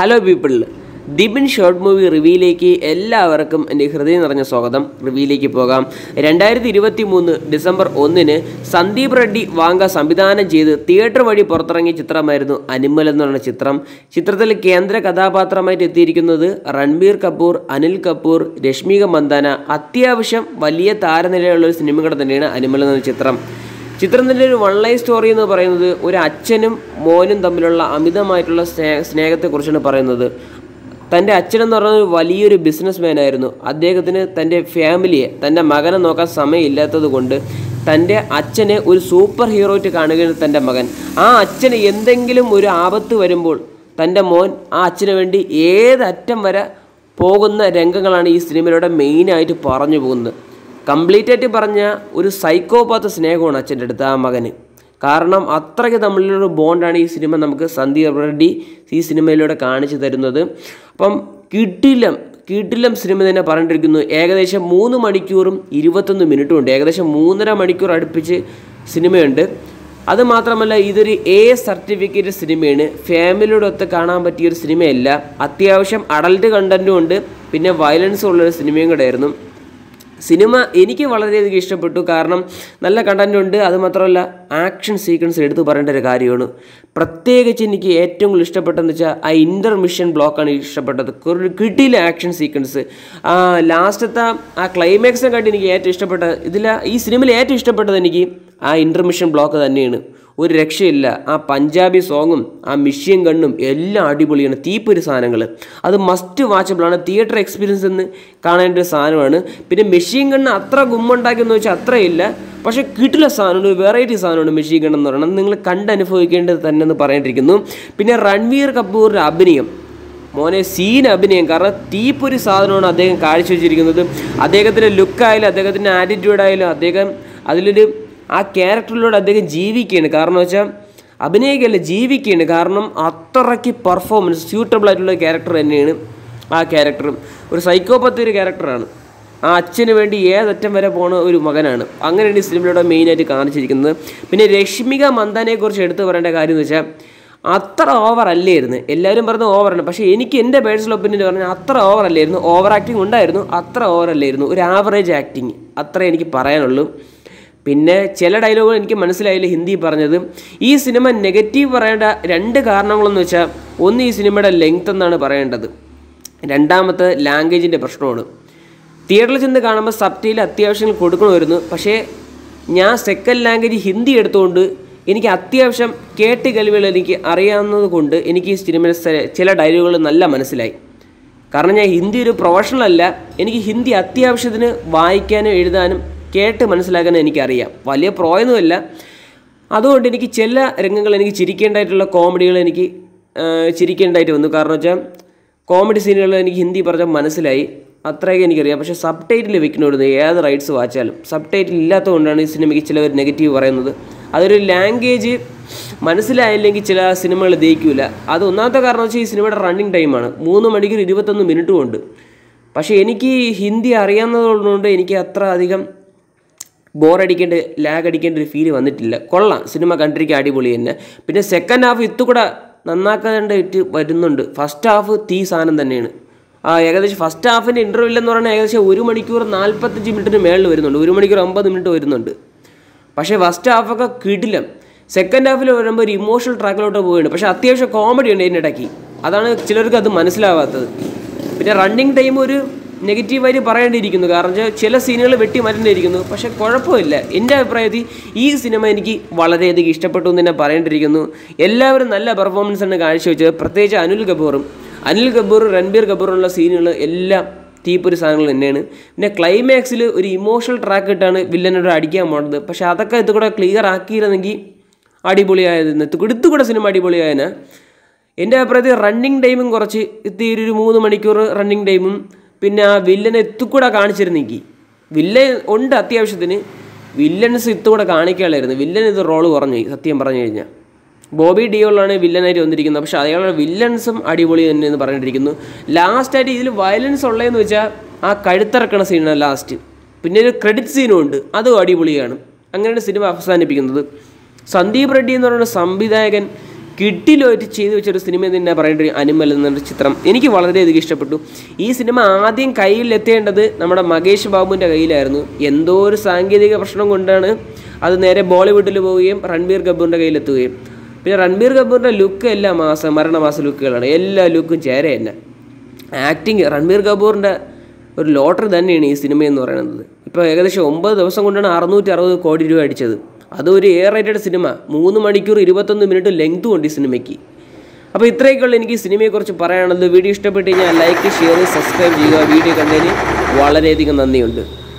hello people Dibin short movie റിവ്യൂയിലേക്ക് എല്ലാവർക്കും എൻ്റെ ഹൃദയം നിറഞ്ഞ സ്വാഗതം റിവ്യൂയിലേക്ക് പോകാം രണ്ടായിരത്തി ഇരുപത്തി മൂന്ന് ഡിസംബർ ഒന്നിന് സന്ദീപ് റെഡ്ഡി വാങ്ക സംവിധാനം ചെയ്ത് തിയേറ്റർ വഴി പുറത്തിറങ്ങിയ ചിത്രമായിരുന്നു അനിമൽ എന്ന് പറയുന്ന ചിത്രം ചിത്രത്തിൽ കേന്ദ്ര കഥാപാത്രമായിട്ട് എത്തിയിരിക്കുന്നത് രൺബീർ കപൂർ അനിൽ കപൂർ രശ്മിക മന്ദാന അത്യാവശ്യം വലിയ താരനിലയുള്ള ഒരു സിനിമകൾ തന്നെയാണ് അനിമൽ എന്ന ചിത്രം ചിത്രത്തിൻ്റെ ഒരു വൺ ലൈൻ സ്റ്റോറി എന്ന് പറയുന്നത് ഒരു അച്ഛനും മോനും തമ്മിലുള്ള അമിതമായിട്ടുള്ള സ്നേഹ സ്നേഹത്തെക്കുറിച്ചാണ് പറയുന്നത് തൻ്റെ അച്ഛനെന്ന് പറയുന്നത് വലിയൊരു ബിസിനസ് മാൻ ആയിരുന്നു അദ്ദേഹത്തിന് തൻ്റെ ഫാമിലിയെ തൻ്റെ മകനെ നോക്കാൻ സമയമില്ലാത്തത് കൊണ്ട് തൻ്റെ അച്ഛനെ ഒരു സൂപ്പർ ഹീറോ ആയിട്ട് കാണുകയാണ് തൻ്റെ മകൻ ആ അച്ഛന് എന്തെങ്കിലും ഒരു ആപത്ത് വരുമ്പോൾ തൻ്റെ മോൻ ആ അച്ഛന് വേണ്ടി ഏതറ്റം വരെ പോകുന്ന രംഗങ്ങളാണ് ഈ സിനിമയിലൂടെ മെയിനായിട്ട് പറഞ്ഞു പോകുന്നത് കംപ്ലീറ്റ് ആയിട്ട് പറഞ്ഞ ഒരു സൈക്കോപാത്ത് സ്നേഹമാണ് അച്ഛൻ്റെ അടുത്ത് ആ മകന് കാരണം അത്രയ്ക്ക് തമ്മിലുള്ള ബോണ്ടാണ് ഈ സിനിമ നമുക്ക് സന്ദീപ് റെഡ്ഡി ഈ സിനിമയിലൂടെ കാണിച്ചു തരുന്നത് അപ്പം കിടിലം കിടിലം സിനിമ തന്നെ പറഞ്ഞിരിക്കുന്നു ഏകദേശം മൂന്ന് മണിക്കൂറും ഇരുപത്തൊന്ന് മിനിറ്റും ഉണ്ട് ഏകദേശം മൂന്നര മണിക്കൂർ അടുപ്പിച്ച് സിനിമയുണ്ട് അത് മാത്രമല്ല ഇതൊരു എ സർട്ടിഫിക്കറ്റ് സിനിമയാണ് ഫാമിലിയോടൊത്ത് കാണാൻ പറ്റിയ ഒരു സിനിമയല്ല അത്യാവശ്യം അഡൽട്ട് കണ്ടൻറ്റും ഉണ്ട് പിന്നെ വയലൻസും ഉള്ളൊരു സിനിമയും കൂടെ ആയിരുന്നു സിനിമ എനിക്ക് വളരെയധികം ഇഷ്ടപ്പെട്ടു കാരണം നല്ല കണ്ടന്റ് ഉണ്ട് അത് മാത്രമല്ല ആക്ഷൻ സീക്വൻസ് എടുത്തു പറയേണ്ട ഒരു കാര്യമാണ് പ്രത്യേകിച്ച് എനിക്ക് ഏറ്റവും കൂടുതൽ ഇഷ്ടപ്പെട്ടതെന്ന് വെച്ചാൽ ആ ഇൻ്റർമിഷൻ ബ്ലോക്കാണ് ഇഷ്ടപ്പെട്ടത് ഒരു കിട്ടിയില്ല ആക്ഷൻ സീക്വൻസ് ആ ലാസ്റ്റത്തെ ആ ക്ലൈമാക്സിനെ കാട്ടി എനിക്ക് ഏറ്റവും ഇഷ്ടപ്പെട്ട ഇതിൽ ഈ സിനിമയിൽ ഏറ്റവും ഇഷ്ടപ്പെട്ടത് എനിക്ക് ആ ഇൻ്റർമിഷൻ ബ്ലോക്ക് തന്നെയാണ് ഒരു രക്ഷയില്ല ആ പഞ്ചാബി സോങ്ങും ആ മിഷ്യൻ ഗണ്ണും എല്ലാം അടിപൊളിയാണ് തീപ്പൊരു സാധനങ്ങൾ അത് മസ്റ്റ് വാച്ചബിളാണ് തിയേറ്റർ എക്സ്പീരിയൻസ് എന്ന് കാണേണ്ട ഒരു സാധനമാണ് പിന്നെ മെഷീൻ ഗണ്ണ് അത്ര ഗുമ്മുണ്ടാക്കിയെന്ന് വെച്ചാൽ അത്രയില്ല പക്ഷേ കിട്ടില്ല സാധനമാണ് ഒരു വെറൈറ്റി സാധനമാണ് മെഷീൻ ഗൺ എന്ന് പറയുന്നത് നിങ്ങൾ കണ്ടനുഭവിക്കേണ്ടത് തന്നെ എന്ന് പറഞ്ഞിട്ടിരിക്കുന്നു പിന്നെ രൺവീർ കപൂറിൻ്റെ അഭിനയം മോനെ സീൻ അഭിനയം കാരണം തീപ്പൊരു സാധനമാണ് അദ്ദേഹം കാഴ്ചവെച്ചിരിക്കുന്നത് അദ്ദേഹത്തിൻ്റെ ലുക്കായാലും അദ്ദേഹത്തിൻ്റെ ആറ്റിറ്റ്യൂഡായാലും അദ്ദേഹം അതിലൊരു ആ ക്യാരക്ടറിലൂടെ അദ്ദേഹം ജീവിക്കുകയാണ് കാരണം വെച്ചാൽ അഭിനയിക്കല്ല ജീവിക്കുകയാണ് കാരണം അത്രയ്ക്ക് പെർഫോമൻസ് സ്യൂട്ടബിൾ ആയിട്ടുള്ള ക്യാരക്ടർ തന്നെയാണ് ആ ക്യാരക്ടറും ഒരു സൈക്കോപത്തി ഒരു ക്യാരക്ടറാണ് ആ അച്ഛന് വേണ്ടി ഏതറ്റം വരെ പോണ ഒരു മകനാണ് അങ്ങനെയാണ് ഈ സിനിമയിലൂടെ മെയിനായിട്ട് കാണിച്ചിരിക്കുന്നത് പിന്നെ രശ്മിക മന്ദാനെക്കുറിച്ച് എടുത്തു പറയേണ്ട കാര്യം എന്ന് വെച്ചാൽ അത്ര ഓവർ അല്ലായിരുന്നു എല്ലാവരും പറയുന്നത് ഓവറാണ് പക്ഷേ എനിക്ക് എൻ്റെ പേഴ്സണൽ ഒപ്പീനിയൻ പറഞ്ഞാൽ അത്ര ഓവർ അല്ലായിരുന്നു ഓവർ ആക്ടിങ് ഉണ്ടായിരുന്നു അത്ര ഓവർ അല്ലായിരുന്നു ഒരു ആവറേജ് ആക്ടിങ് അത്രേ എനിക്ക് പറയാനുള്ളൂ പിന്നെ ചില ഡയലോഗുകൾ എനിക്ക് മനസ്സിലായില്ല ഹിന്ദി പറഞ്ഞത് ഈ സിനിമ നെഗറ്റീവ് പറയേണ്ട രണ്ട് കാരണങ്ങളെന്ന് വെച്ചാൽ ഒന്ന് ഈ സിനിമയുടെ ലെങ്ത് എന്നാണ് പറയേണ്ടത് രണ്ടാമത്തെ ലാംഗ്വേജിൻ്റെ പ്രശ്നമാണ് തിയേറ്ററിൽ ചെന്ന് കാണുമ്പോൾ സബ്റ്റൈൽ അത്യാവശ്യം കൊടുക്കണമായിരുന്നു പക്ഷേ ഞാൻ സെക്കൻഡ് ലാംഗ്വേജ് ഹിന്ദി എടുത്തുകൊണ്ട് എനിക്ക് അത്യാവശ്യം കേട്ട് കേൾവികൾ എനിക്ക് അറിയാവുന്നത് കൊണ്ട് എനിക്ക് ഈ സിനിമയിലെ സ- ചില ഡയലോഗുകൾ നല്ല മനസ്സിലായി കാരണം ഞാൻ ഹിന്ദി ഒരു പ്രൊഫഷണൽ അല്ല എനിക്ക് ഹിന്ദി അത്യാവശ്യത്തിന് വായിക്കാനും എഴുതാനും കേട്ട് മനസ്സിലാക്കാനും എനിക്കറിയാം വലിയ പ്രോയൊന്നുമില്ല അതുകൊണ്ട് എനിക്ക് ചില രംഗങ്ങൾ എനിക്ക് ചിരിക്കേണ്ടതായിട്ടുള്ള കോമഡികൾ എനിക്ക് ആ, ചിരിക്കേണ്ടതായിട്ട് വന്നു കാരണം വെച്ചാൽ കോമഡി സീനുകൾ എനിക്ക് ഹിന്ദി പറഞ്ഞാൽ മനസ്സിലായി അത്രയൊക്കെ എനിക്കറിയാം പക്ഷേ സബ് ടൈറ്റിൽ വെക്കണമായിരുന്നു ഏത് റൈറ്റ്സ് വായിച്ചാലും സബ് ടൈറ്റിൽ ഇല്ലാത്തതുകൊണ്ടാണ് ഈ സിനിമയ്ക്ക് ചിലവർ നെഗറ്റീവ് പറയുന്നത് അതൊരു ലാംഗ്വേജ് മനസ്സിലായില്ലെങ്കിൽ ചില സിനിമകൾ ദഹിക്കില്ല അത് ഒന്നാമത്തെ കാരണം വെച്ചാൽ ഈ സിനിമയുടെ റണ്ണിങ് ടൈമാണ് മൂന്ന് മണിക്കൂർ ഇരുപത്തൊന്ന് മിനിറ്റും ഉണ്ട് പക്ഷേ എനിക്ക് ഹിന്ദി അറിയാവുന്നതുകൊണ്ട് എനിക്ക് അത്ര അധികം ബോറടിക്കേണ്ട ലാഗ് അടിക്കേണ്ട ഒരു ഫീല് വന്നിട്ടില്ല കൊള്ളാം സിനിമ കണ്ടിരിക്കാൻ അടിപൊളി തന്നെ പിന്നെ സെക്കൻഡ് ഹാഫ് ഇത്തുകൂടെ നന്നാക്കാനായിട്ട് വരുന്നുണ്ട് ഫസ്റ്റ് ഹാഫ് തീ സാധനം തന്നെയാണ് ആ ഏകദേശം ഫസ്റ്റ് ഹാഫിൻ്റെ ഇൻ്റർവ്യൂ എന്ന് പറഞ്ഞാൽ ഏകദേശം ഒരു മണിക്കൂർ നാൽപ്പത്തഞ്ച് മിനിറ്റിന് മേളിൽ വരുന്നുണ്ട് ഒരു മണിക്കൂർ അമ്പത് മിനിറ്റ് വരുന്നുണ്ട് പക്ഷേ ഫസ്റ്റ് ഹാഫൊക്കെ കിടിലം സെക്കൻഡ് ഹാഫിൽ വരുമ്പോൾ ഒരു ഇമോഷണൽ ട്രാക്കിലോട്ട് പോവുകയാണ് പക്ഷേ അത്യാവശ്യം കോമഡി ഉണ്ട് അതിൻ്റെ ഇടയ്ക്ക് അതാണ് ചിലർക്ക് അത് മനസ്സിലാവാത്തത് പിന്നെ റണ്ണിങ് ടൈം ഒരു നെഗറ്റീവായിട്ട് പറയേണ്ടിയിരിക്കുന്നു കാരണം വെച്ചാൽ ചില സീനുകൾ വെട്ടി മാറ്റേണ്ടിയിരിക്കുന്നു പക്ഷേ കുഴപ്പമില്ല എൻ്റെ അഭിപ്രായത്തിൽ ഈ സിനിമ എനിക്ക് വളരെയധികം ഇഷ്ടപ്പെട്ടു എന്ന് തന്നെ പറയേണ്ടിയിരിക്കുന്നു എല്ലാവരും നല്ല പെർഫോമൻസ് ആണ് കാഴ്ചവെച്ചത് പ്രത്യേകിച്ച് അനിൽ കപൂറും അനിൽ കപൂർ രൺബീർ കപൂറുള്ള സീനുകൾ എല്ലാം തീപ്പൊരു സാധനങ്ങൾ തന്നെയാണ് പിന്നെ ക്ലൈമാക്സിൽ ഒരു ഇമോഷണൽ ട്രാക്ക് ഇട്ടാണ് വില്ലനോട് അടിക്കാൻ പോണത് പക്ഷേ അതൊക്കെ ഇത് കൂടെ ക്ലിയർ ആക്കിയിരുന്നെങ്കിൽ അടിപൊളിയായിരുന്നു ഇത്തുകൂടെ സിനിമ അടിപൊളിയായതിന് എൻ്റെ അഭിപ്രായത്തിൽ റണ്ണിങ് ടൈമും കുറച്ച് ഇത്തിരി ഒരു മൂന്ന് മണിക്കൂർ റണ്ണിങ് ടൈമും പിന്നെ ആ വില്ലനെ എത്തുകൂടെ കാണിച്ചിരുന്നെങ്കിൽ വില്ലൻ ഉണ്ട് അത്യാവശ്യത്തിന് വില്ലൻസ് ഇത്തുകൂടെ കാണിക്കാനായിരുന്നു വില്ലൻ ഇത് റോള് കുറഞ്ഞു പോയി, സത്യം പറഞ്ഞു കഴിഞ്ഞാൽ ബോബി ഡിയോളാണ് വില്ലനായിട്ട് വന്നിരിക്കുന്നത് പക്ഷേ അയാളുടെ വില്ലൻസും അടിപൊളി തന്നെ എന്ന് പറഞ്ഞിട്ടിരിക്കുന്നു ലാസ്റ്റായിട്ട് ഇതിൽ വയലൻസ് ഉള്ളതെന്ന് വെച്ചാൽ ആ കഴുത്തിറക്കണ സീനാണ് ലാസ്റ്റ് പിന്നെ ഒരു ക്രെഡിറ്റ് സീനും ഉണ്ട് അതും അടിപൊളിയാണ് അങ്ങനെയാണ് സിനിമ അവസാനിപ്പിക്കുന്നത് സന്ദീപ് റെഡ്ഡി എന്ന് പറയുന്ന സംവിധായകൻ കിഡിലുമായിട്ട് ചെയ്തു വെച്ചൊരു സിനിമ എന്ന് തന്നെ പറയേണ്ട ഒരു അനിമൽ എന്നൊരു ചിത്രം എനിക്ക് വളരെയധികം ഇഷ്ടപ്പെട്ടു ഈ സിനിമ ആദ്യം കയ്യിലെത്തേണ്ടത് നമ്മുടെ മകേഷ് ബാബുവിൻ്റെ കയ്യിലായിരുന്നു എന്തോ ഒരു സാങ്കേതിക പ്രശ്നം കൊണ്ടാണ് അത് നേരെ ബോളിവുഡിൽ പോവുകയും രൺബീർ കപൂറിൻ്റെ കയ്യിലെത്തുകയും പിന്നെ രൺബീർ കപൂറിൻ്റെ ലുക്ക് എല്ലാം മാസം മരണമാസ ലുക്കുകളാണ് എല്ലാ ലുക്കും ചേര തന്നെ ആക്ടിങ് രൺബീർ കപൂറിൻ്റെ ഒരു ലോട്ടറി തന്നെയാണ് ഈ സിനിമ എന്ന് പറയുന്നത് ഇപ്പോൾ ഏകദേശം ഒമ്പത് ദിവസം കൊണ്ടാണ് അറുന്നൂറ്റി അറുപത് കോടി രൂപ അടിച്ചത് അതൊരു എ റേറ്റഡ് സിനിമ മൂന്ന് മണിക്കൂർ ഇരുപത്തൊന്ന് മിനിറ്റ് ലെങ്തും ഉണ്ട് ഈ സിനിമയ്ക്ക് അപ്പോൾ ഇത്രയൊക്കെയുള്ള എനിക്ക് ഈ സിനിമയെക്കുറിച്ച് പറയാനുള്ളത് വീഡിയോ ഇഷ്ടപ്പെട്ട് കഴിഞ്ഞാൽ ലൈക്ക് ഷെയർ സബ്സ്ക്രൈബ് ചെയ്യുക വീഡിയോ കണ്ടതിന് വളരെയധികം നന്ദിയുണ്ട്